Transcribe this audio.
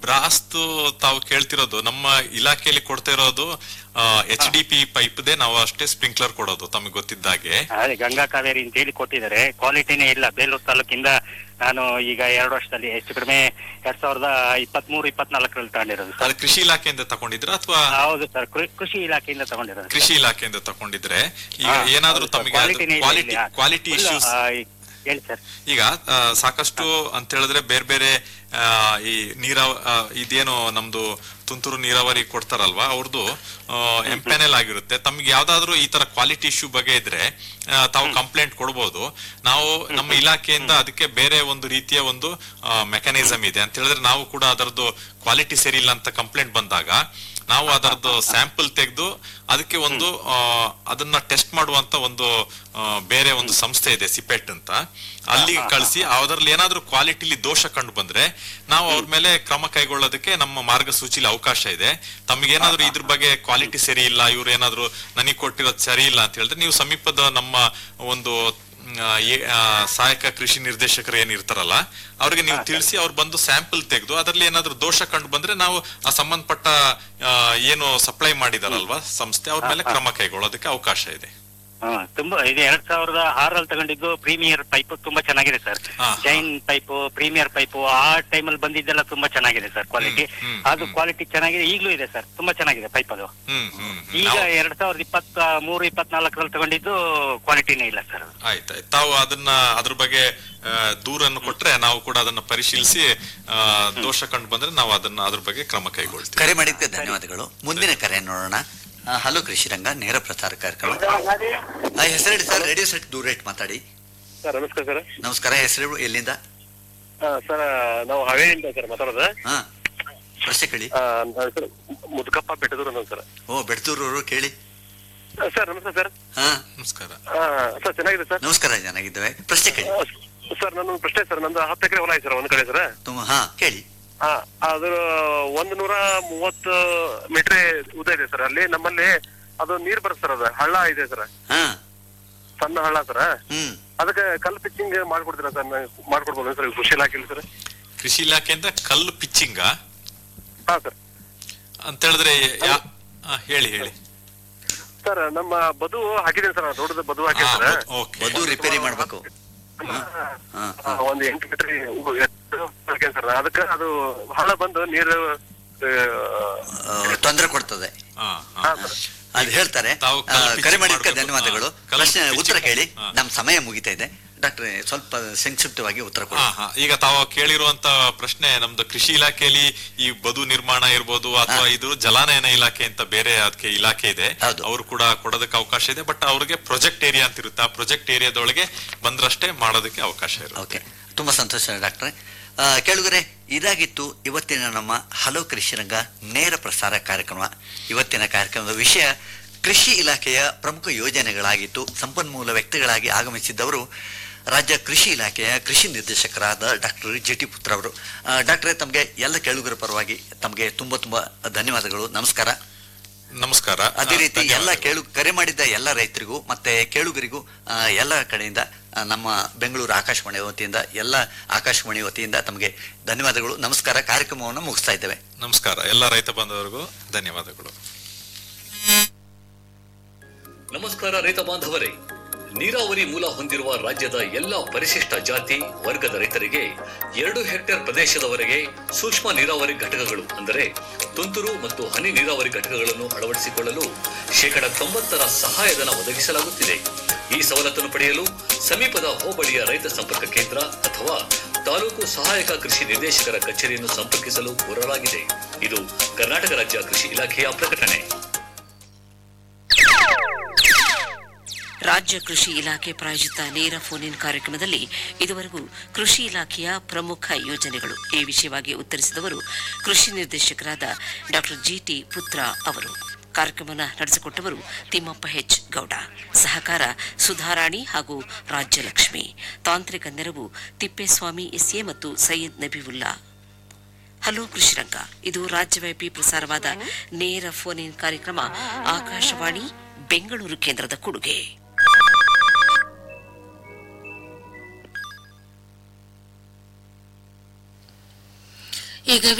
ಬ್ರಾಸ್ತು ತಾವು ಕೇಳ್ತಿರೋದು ನಮ್ಮ ಇಲಾಖೆಯಲ್ಲಿ ಕೊಡ್ತಾ ಇರೋದು ಎಚ್ ಡಿ ಪಿ ಪೈಪ್ದೇ ನಾವು ಅಷ್ಟೇ ಸ್ಪ್ರಿಂಕ್ಲರ್ ಕೊಡೋದು ತಮಗೆ ಗೊತ್ತಿದ್ದಾಗೆ ಅದೇ ಗಂಗಾ ಕಾವೇರಿ ಅಂತ ಹೇಳಿ ಕೊಟ್ಟಿದ್ದಾರೆ ಕ್ವಾಲಿಟಿನೇ ಇಲ್ಲ ಬೇಲೂರು ತಾಲೂಕಿಂದ ನಾನು ಈಗ ಎರಡು ವರ್ಷದಲ್ಲಿ ಹೆಚ್ಚು ಕಡಿಮೆ ಎರಡ್ ಸಾವಿರದ ಇಪ್ಪತ್ತ್ ಮೂರು ಇಪ್ಪತ್ನಾಲ್ಕರಲ್ಲಿ ತಗೊಂಡಿರೋದು ಸರ್ ಅದು ಕೃಷಿ ಇಲಾಖೆಯಿಂದ ತಗೊಂಡಿದ್ರ ಅಥವಾ ಹೌದು ಸರ್ ಕೃ- ಕೃಷಿ ಇಲಾಖೆಯಿಂದ ತಗೊಂಡಿರೋದು ಕೃಷಿ ಇಲಾಖೆಯಿಂದ ತಗೊಂಡಿದ್ರೆ ಈಗ ಹಾ, ಏನಾದ್ರೂ ಹೌದು ಸರ್, ತಮಗೆ qualityನೇ ಇಲ್ಲ ಕ್ವಾಲಿಟಿ ಇಲ್ಲಿ. ಕ್ವಾಲಿಟಿ Full, ಇಶ್ಯೂಸ್ ಆ, ಈ- ಹೇಳಿ ಸರ್ ಈಗ ಆ, ಸಾಕಷ್ಟು ಅಂತ ಹೇಳಿದ್ರೆ ಬೇರೆ ಬೇರೆ ಆ, ಈ ನೀರಾವ ಆ, ಇದೇನು ನಮ್ದು ತುಂತುರು ನೀರಾವರಿ ಕೊಡ್ತಾರಲ್ವಾ ಅವ್ರದ್ದು ಎಂಪೆನೆಲ್ ಆಗಿರುತ್ತೆ ತಮ್ಗೆ ಯಾವ್ದಾದ್ರು ಈ ತರ ಕ್ವಾಲಿಟಿ ಇಶ್ಯೂ ಬಗ್ಗೆ ಇದ್ರೆ ಆ, ತಾವು ಕಂಪ್ಲೇಂಟ್ ಕೊಡ್ಬೋದು ನಾವು ನಮ್ಮ ಇಲಾಖೆಯಿಂದ ಅದಕ್ಕೆ ಬೇರೆ ಒಂದು ರೀತಿಯ ಒಂದು ಮೆಕ್ಯಾನಿಸಮ್ ಇದೆ ಅಂತ ಹೇಳಿದ್ರೆ ನಾವು ಕೂಡ ಅದರದ್ದು ಕ್ವಾಲಿಟಿ ಸರಿ ಇಲ್ಲ ಅಂತ ಕಂಪ್ಲೇಂಟ್ ಬಂದಾಗ ನಾವು ಅದರದ್ದು ಸ್ಯಾಂಪಲ್ ತೆಗೆದು ಅದಕ್ಕೆ ಒಂದು ಆ, ಅದನ್ನ ಟೆಸ್ಟ್ ಮಾಡುವಂತ ಒಂದು ಆ, ಬೇರೆ ಒಂದು ಸಂಸ್ಥೆ ಇದೆ ಸಿಪೆಟ್ ಅಂತ ಅಲ್ಲಿ ಕಳಿಸಿ ಅದರಲ್ಲಿ ಏನಾದ್ರೂ ಕ್ವಾಲಿಟಿಲಿ ದೋಷ ಕಂಡು ಬಂದ್ರೆ ನಾವು ಅವ್ರ ಮೇಲೆ ಕ್ರಮ ಕೈಗೊಳ್ಳೋದಕ್ಕೆ ನಮ್ಮ ಮಾರ್ಗಸೂಚಿಲಿ ಅವಕಾಶ ಇದೆ ತಮಗೇನಾದ್ರೂ ಇದ್ರ ಬಗ್ಗೆ ಕ್ವಾಲಿಟಿ ಸರಿ ಇಲ್ಲ ಇವ್ರು ಏನಾದ್ರೂ ನನಗೆ ಕೊಟ್ಟಿರೋದು ಸರಿ ಇಲ್ಲ ಅಂತ ಹೇಳಿದ್ರೆ ನೀವು ಸಮೀಪದ ನಮ್ಮ ಒಂದು ಮ್, ಆ, ಏ- ಆ, ಸಹಾಯಕ ಕೃಷಿ ನಿರ್ದೇಶಕರು ಏನಿರ್ತಾರಲ್ಲ ಅವ್ರಿಗೆ ನೀವು ತಿಳಿಸಿ ಅವ್ರು ಬಂದು ಸ್ಯಾಂಪಲ್ ತೆಗೆದು ಅದರಲ್ಲಿ ಏನಾದ್ರೂ ದೋಷ ಕಂಡು ಬಂದ್ರೆ ನಾವು ಆ ಸಂಬಂಧಪಟ್ಟ ಆ, ಏನು ಸಪ್ಲೈ ಮಾಡಿದಾರಲ್ವಾ ಸಂಸ್ಥೆ ಅವ್ರ ಮೇಲೆ ಕ್ರಮ ಕೈಗೊಳ್ಳೋದಕ್ಕೆ ಅವಕಾಶ ಇದೆ ಹಾ ತುಂಬಾ ಇದು ಎರಡ್ ಸಾವಿರದ ಆರಲ್ಲಿ ತಗೊಂಡಿದ್ದು ಪ್ರೀಮಿಯರ್ ಪೈಪ್ ತುಂಬಾ ಚೆನ್ನಾಗಿದೆ ಸರ್ ಹಾ, ಜೈನ್ ಪೈಪ್ ಪ್ರೀಮಿಯರ್ ಪೈಪ್ ಆ ಟೈಮಲ್ಲಿ ಬಂದಿದ್ದೆಲ್ಲ ತುಂಬಾ ಚೆನ್ನಾಗಿದೆ ಸರ್ ಕ್ವಾಲಿಟಿ ಹ್ಮ್, ಹ್ಮ್, ಅದು ಕ್ವಾಲಿಟಿ ಚೆನ್ನಾಗಿದೆ ಈಗಲೂ ಇದೆ ಸರ್ ತುಂಬಾ ಚೆನ್ನಾಗಿದೆ ಪೈಪ್ ಅದು ಹ್ಮ್ ಹ್ಮ್ ಹ್ಮ್. ಈಗ ನಾವು- ಎರಡ್ ಸಾವಿರದ ಇಪ್ಪತ್ತ ಮೂರು ಇಪ್ಪತ್ನಾಲ್ಕರಲ್ಲಿ ತಗೊಂಡಿದ್ದು ಕ್ವಾಲಿಟಿನೇ ಇಲ್ಲ ಸರ್ ಅದು ಆಯ್ತಾಯ್ತು ತಾವು ಅದನ್ನ ಅದ್ರ ಬಗ್ಗೆ ಆ, ದೂರನ್ನು ಕೊಟ್ರೆ ನಾವು ಕೂಡ ಅದನ್ನ ಪರಿಶೀಲಿಸಿ ಆ, ದೋಷ ಕಂಡು ಬಂದ್ರೆ ನಾವು ಅದನ್ನ ಅದ್ರ ಬಗ್ಗೆ ಕ್ರಮ ಕೈಗೊಳ್ತೀವಿ ಕರೆ ಮಾಡಿದ್ದಕ್ಕೆ ಧನ್ಯವಾದಗಳು ಮುಂದಿನ ಕರೆ ನೋಡೋಣ ಆ, ಹಲೋ ಕೃಷಿರಂಗ ನೇರ ಪ್ರಸಾರ ಕಾರ್ಯಕ್ರಮ ಆ, ಹೆಸರೇಳಿ ಸರ್ ರೇಡಿಯೋ ಸೆಟ್ ದೂರ ಇಟ್ಟು ಮಾತಾಡಿ ಸರ್ ನಮಸ್ಕಾರ ಸರ್ ನಮಸ್ಕಾರ ಹೆಸರು ಎಲ್ಲಿಂದ ಸರ್ ನಾವು ಹಾವೇರಿಯಿಂದ ಸರ್ ಮಾತಾಡೋದು ಹಾ ಪ್ರಶ್ನೆ ಕೇಳಿ ಆ, ನನ್ನ ಹೆಸರು ಮುದುಕಪ್ಪ ಬೆಟ್ಟದೂರು ಅಂತ ಸರ್ ಓ ಬೆಡ್ತೂರವರು ಕೇಳಿ ಆ, ಸರ್ ನಮಸ್ಕಾರ ಸರ್ ಹಾ ನಮಸ್ಕಾರ ಆ, ಸರ್ ಚೆನ್ನಾಗಿದೆ ಸರ್ ನಮಸ್ಕಾರ ಚೆನ್ನಾಗಿದ್ದೇವೆ ಪ್ರಶ್ನೆ ಕೇಳಿ ಆ, ಸರ್ ನನ್ನ ಪ್ರಶ್ನೆ ಸರ್ ನಂದು ಹತ್ತು ಎಕರೆ ಹೊಲ ಐತೆ ಸರ್ ಒಂದ್ ಕಡೆ ಸರ್ ತುಂಬ ಹಾ ಕೇಳಿ ಆ, ಅದು ಒಂದ್ ನೂರ ಮೂವತ್ತು ಮೀಟರ್ ಉದ್ದ ಇದೆ ಸರ್ ಅಲ್ಲಿ ನಮ್ಮಲ್ಲಿ ಅದು ನೀರ್ ಬರುತ್ತೆ ಸರ್ ಅದು ಹಳ್ಳ ಇದೆ ಸರ್ ಹಾ ಸಣ್ಣ ಹಳ್ಳ ಸರ್ ಹ್ಮ್ ಅದಕ್ಕೆ ಕಲ್ ಪಿಚ್ಚಿಂಗ್ ಮಾಡ್ಕೊಡ್ತೀರಾ ಸರ್ ಮಾಡ್ಕೊಡ್ಬೋದು ಸರ್ ಕೃಷಿ ಇಲಾಖೆಯಲ್ಲಿ ಸರ್ ಕೃಷಿ ಇಲಾಖೆಯಿಂದ ಕಲ್ಲು ಪಿಚ್ಚಿಂಗ ಹಾ ಸರ್ ಅಂತ ಹೇಳಿದ್ರೆ ಯಾ- ಆ, ಹೇಳಿ ಹೇಳಿ ಸರ್ ನಮ್ಮ ಬದು ಹಾಕಿದ್ದೀನಿ ಸರ್ ದೊಡ್ಡದು ಬದು ಆ, ಹಾಕಿದ್ದೀನಿ ಸರ್ ಬ- ಓಕೆ ಬದು ರಿಪೇರಿ ಮಾಡ್ಬೇಕು ಹಾ ಆ, ಒಂದು ಎಂಟು ಮೀಟರ್ ಸರ್ ಅದಕ್ಕೆ ಅದು ಹಳ ಬಂದು ನೀರು ತೊಂದರೆ ಕೊಡ್ತದೆ ಹಾ, ಹಾ. ಹಾ, ಸರ್. ಅದು ಹೇಳ್ತಾರೆ ತಾವು ಆ, ಕಲ್ಲು ಕರೆ pitching ಮಾಡಿದ್ದಕ್ಕೆ ಮಾಡ್ಬೇಕು. ಧನ್ಯವಾದಗಳು ಹಾ, ಕಲ್ಲು ಪ್ರಶ್ನೆ pitching ಉತ್ತರ ಕೇಳಿ ಹಾ. ನಮ್ಮ ಸಮಯ ಮುಗಿತಾ ಇದೆ ಡಾಕ್ಟ್ರೆ ಸ್ವಲ್ಪ ಸಂಕ್ಷಿಪ್ತವಾಗಿ ಉತ್ತರ ಕೊಡಿ ಹಾ, ಹಾ. ಈಗ ತಾವು ಕೇಳಿರುವಂತ ಪ್ರಶ್ನೆ ನಮ್ದು ಕೃಷಿ ಇಲಾಖೆಯಲ್ಲಿ ಈ ಬದು ನಿರ್ಮಾಣ ಇರ್ಬೋದು ಅಥವಾ ಇದು ಜಲಾನಯನ ಇಲಾಖೆ ಅಂತ ಬೇರೆ ಅದಕ್ಕೆ ಇಲಾಖೆ ಇದೆ ಹೌದು. ಅವರು ಕೂಡ ಕೊಡೋದಕ್ಕೆ ಅವಕಾಶ ಇದೆ ಬಟ್ ಅವ್ರಿಗೆ ಪ್ರೊಜೆಕ್ಟ್ ಏರಿಯಾ ಅಂತ ಇರುತ್ತೆ ಆ ಪ್ರೊಜೆಕ್ಟ್ ಏರಿಯಾದೊಳಗೆ ಬಂದ್ರಷ್ಟೇ ಮಾಡೋದಕ್ಕೆ ಅವಕಾಶ ಇರುತ್ತೆ ಓಕೆ ತುಂಬಾ ಸಂತೋಷ ಡಾಕ್ಟ್ರೆ ಆ, ಕೇಳುಗರೆ ಇದಾಗಿತ್ತು ಇವತ್ತಿನ ನಮ್ಮ ಹಲೋ ಕೃಷಿರಂಗ ನೇರ ಪ್ರಸಾರ ಕಾರ್ಯಕ್ರಮ ಇವತ್ತಿನ ಕಾರ್ಯಕ್ರಮದ ವಿಷಯ ಕೃಷಿ ಇಲಾಖೆಯ ಪ್ರಮುಖ ಯೋಜನೆಗಳಾಗಿತ್ತು ಸಂಪನ್ಮೂಲ ವ್ಯಕ್ತಿಗಳಾಗಿ ಆಗಮಿಸಿದ್ದವರು ರಾಜ್ಯ ಕೃಷಿ ಇಲಾಖೆಯ ಕೃಷಿ ನಿರ್ದೇಶಕರಾದ ಡಾಕ್ಟರ್ ಜಿ ಟಿ ಪುತ್ರ ಅವರು ಆ, ಡಾಕ್ಟ್ರೆ ತಮಗೆ ಎಲ್ಲ ಕೇಳುಗರ ಪರವಾಗಿ ತಮಗೆ ತುಂಬಾ ತುಂಬಾ ಧನ್ಯವಾದಗಳು ನಮಸ್ಕಾರ ನಮಸ್ಕಾರ ಅದೇ ಹಾ, ರೀತಿ ಎಲ್ಲ ಧನ್ಯವಾದಗಳು. ಕೇಳು ಕರೆ ಮಾಡಿದ್ದ ಎಲ್ಲ ರೈತರಿಗೂ ಮತ್ತೆ ಕೇಳುಗರಿಗೂ ಆ, ಎಲ್ಲ ಕಡೆಯಿಂದ ಆ, ನಮ್ಮ ಬೆಂಗಳೂರು ಆಕಾಶವಾಣಿ ವತಿಯಿಂದ ಎಲ್ಲ ಆಕಾಶವಾಣಿ ವತಿಯಿಂದ ತಮಗೆ ಧನ್ಯವಾದಗಳು ನಮಸ್ಕಾರ ಕಾರ್ಯಕ್ರಮವನ್ನು ಮುಗಿಸ್ತಾ ಇದ್ದೇವೆ ನಮಸ್ಕಾರ ಎಲ್ಲ ರೈತ ಬಾಂಧವರಿಗೂ ಧನ್ಯವಾದಗಳು ನಮಸ್ಕಾರ ರೈತ ಬಾಂಧವರೇ ನೀರಾವರಿ ಮೂಲ ಹೊಂದಿರುವ ರಾಜ್ಯದ ಎಲ್ಲ ಪರಿಶಿಷ್ಟ ಜಾತಿ ವರ್ಗದ ರೈತರಿಗೆ ಎರಡು ಹೆಕ್ಟೇರ್ ಪ್ರದೇಶದವರೆಗೆ ಸೂಕ್ಷ್ಮ ನೀರಾವರಿ ಘಟಕಗಳು ಅಂದರೆ ತುಂತುರು ಮತ್ತು ಹನಿ ನೀರಾವರಿ ಘಟಕಗಳನ್ನು ಅಳವಡಿಸಿಕೊಳ್ಳಲು ಶೇಕಡ ತೊಂಬತ್ತರ ಸಹಾಯಧನ ಒದಗಿಸಲಾಗುತ್ತಿದೆ ಈ ಸವಲತ್ತನ್ನು ಪಡೆಯಲು ಸಮೀಪದ ಹೋಬಳಿಯ ರೈತ ಸಂಪರ್ಕ ಕೇಂದ್ರ ಅಥವಾ ತಾಲೂಕು ಸಹಾಯಕ ಕೃಷಿ ನಿರ್ದೇಶಕರ ಕಚೇರಿಯನ್ನು ಸಂಪರ್ಕಿಸಲು ಕೋರಲಾಗಿದೆ ಇದು ಕರ್ನಾಟಕ ರಾಜ್ಯ ಕೃಷಿ ಇಲಾಖೆಯ ಪ್ರಕಟಣೆ ರಾಜ್ಯ ಕೃಷಿ ಇಲಾಖೆ ಪ್ರಾಯೋಜಿತ ನೇರ ಫೋನ್ ಇನ್ ಕಾರ್ಯಕ್ರಮದಲ್ಲಿ ಇದುವರೆಗೂ ಕೃಷಿ ಇಲಾಖೆಯ ಪ್ರಮುಖ ಯೋಜನೆಗಳು ಈ ವಿಷಯವಾಗಿ ಉತ್ತರಿಸಿದವರು ಕೃಷಿ ನಿರ್ದೇಶಕರಾದ ಡಾಕ್ಟರ್ ಜಿಟಿ ಪುತ್ರ ಅವರು ಕಾರ್ಯಕ್ರಮವನ್ನು ನಡೆಸಿಕೊಟ್ಟವರು ತಿಮ್ಮಪ್ಪ ಹೆಚ್ ಗೌಡ ಸಹಕಾರ ಸುಧಾರಾಣಿ ಹಾಗೂ ರಾಜ್ಯಲಕ್ಷ್ಮಿ ತಾಂತ್ರಿಕ ನೆರವು ತಿಪ್ಪೇಸ್ವಾಮಿ ಎಸ್ಎ ಮತ್ತು ಸೈಯದ್ ನಬಿವುಲ್ಲಾ ಹಲೋ ಕೃಷಿರಂಗ ಇದು ರಾಜ್ಯವ್ಯಾಪಿ ಪ್ರಸಾರವಾದ ನೇರ ಫೋನ್ ಇನ್ ಕಾರ್ಯಕ್ರಮ ಆಕಾಶವಾಣಿ ಬೆಂಗಳೂರು ಕೇಂದ್ರದ ಕೊಡುಗೆ ಈಗ